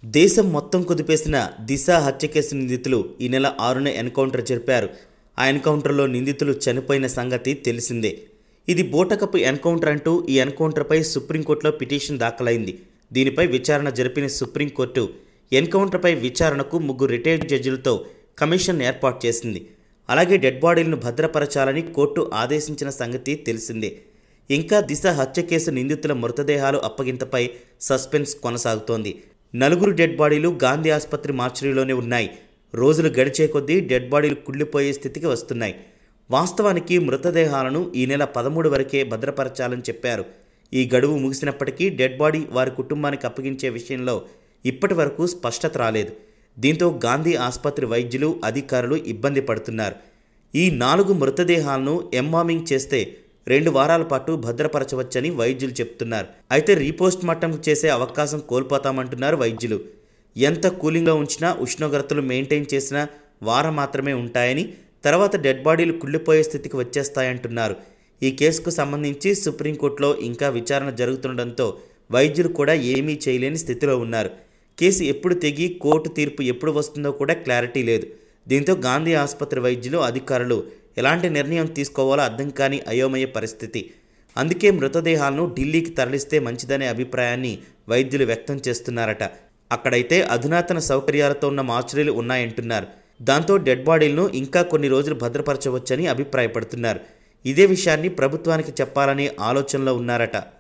దేశం మొత్తం కుదిపేసిన దిశ హత్య కేసు నిందితులు ఈ నెల ఆరున ఎన్కౌంటర్ జరిపారు ఆ ఎన్కౌంటర్లో నిందితులు చనిపోయిన సంగతి తెలిసిందే ఇది బోటకపు ఎన్కౌంటర్ అంటూ ఈ ఎన్కౌంటర్పై సుప్రీంకోర్టులో పిటిషన్ దాఖలైంది దీనిపై విచారణ జరిపిన సుప్రీంకోర్టు ఎన్కౌంటర్పై విచారణకు ముగ్గురు రిటైర్డ్ జడ్జిలతో కమిషన్ ఏర్పాటు చేసింది అలాగే డెడ్ బాడీలను భద్రపరచాలని కోర్టు ఆదేశించిన సంగతి తెలిసిందే ఇంకా దిశ హత్య కేసు నిందితుల మృతదేహాలు అప్పగింతపై సస్పెన్స్ కొనసాగుతోంది నలుగురు డెడ్ బాడీలు గాంధీ ఆసుపత్రి మార్చురీలోనే ఉన్నాయి రోజులు గడిచే కొద్దీ డెడ్ బాడీలు కుళ్ళిపోయే స్థితికి వస్తున్నాయి వాస్తవానికి మృతదేహాలను ఈ నెల పదమూడు వరకే భద్రపరచాలని చెప్పారు ఈ గడువు ముగిసినప్పటికీ డెడ్ బాడీ వారి కుటుంబానికి అప్పగించే విషయంలో ఇప్పటి వరకు స్పష్టత రాలేదు దీంతో గాంధీ ఆసుపత్రి వైద్యులు అధికారులు ఇబ్బంది పడుతున్నారు ఈ నాలుగు మృతదేహాలను ఎంబామింగ్ చేస్తే రెండు వారాల పాటు భద్రపరచవచ్చని వైద్యులు చెప్తున్నారు అయితే రీపోస్ట్ మార్టం చేసే అవకాశం కోల్పోతామంటున్నారు వైద్యులు ఎంత కూలింగ్లో ఉంచినా ఉష్ణోగ్రతలు మెయింటైన్ చేసినా వారం మాత్రమే ఉంటాయని తర్వాత డెడ్ బాడీలు కుళ్ళిపోయే స్థితికి వచ్చేస్తాయంటున్నారు ఈ కేసుకు సంబంధించి సుప్రీంకోర్టులో ఇంకా విచారణ జరుగుతుండటంతో వైద్యులు కూడా ఏమీ చేయలేని స్థితిలో ఉన్నారు కేసు ఎప్పుడు తెగి కోర్టు తీర్పు ఎప్పుడు వస్తుందో కూడా క్లారిటీ లేదు దీంతో గాంధీ ఆసుపత్రి వైద్యులు అధికారులు ఎలాంటి నిర్ణయం తీసుకోవాలో అర్థం కాని అయోమయ పరిస్థితి అందుకే మృతదేహాలను ఢిల్లీకి తరలిస్తే మంచిదనే అభిప్రాయాన్ని వైద్యులు వ్యక్తం చేస్తున్నారట అక్కడైతే అధునాతన సౌకర్యాలతో ఉన్న మార్చురీలు ఉన్నాయంటున్నారు దాంతో డెడ్ బాడీలను ఇంకా కొన్ని రోజులు భద్రపరచవచ్చని అభిప్రాయపడుతున్నారు ఇదే విషయాన్ని ప్రభుత్వానికి చెప్పాలనే ఆలోచనలో ఉన్నారట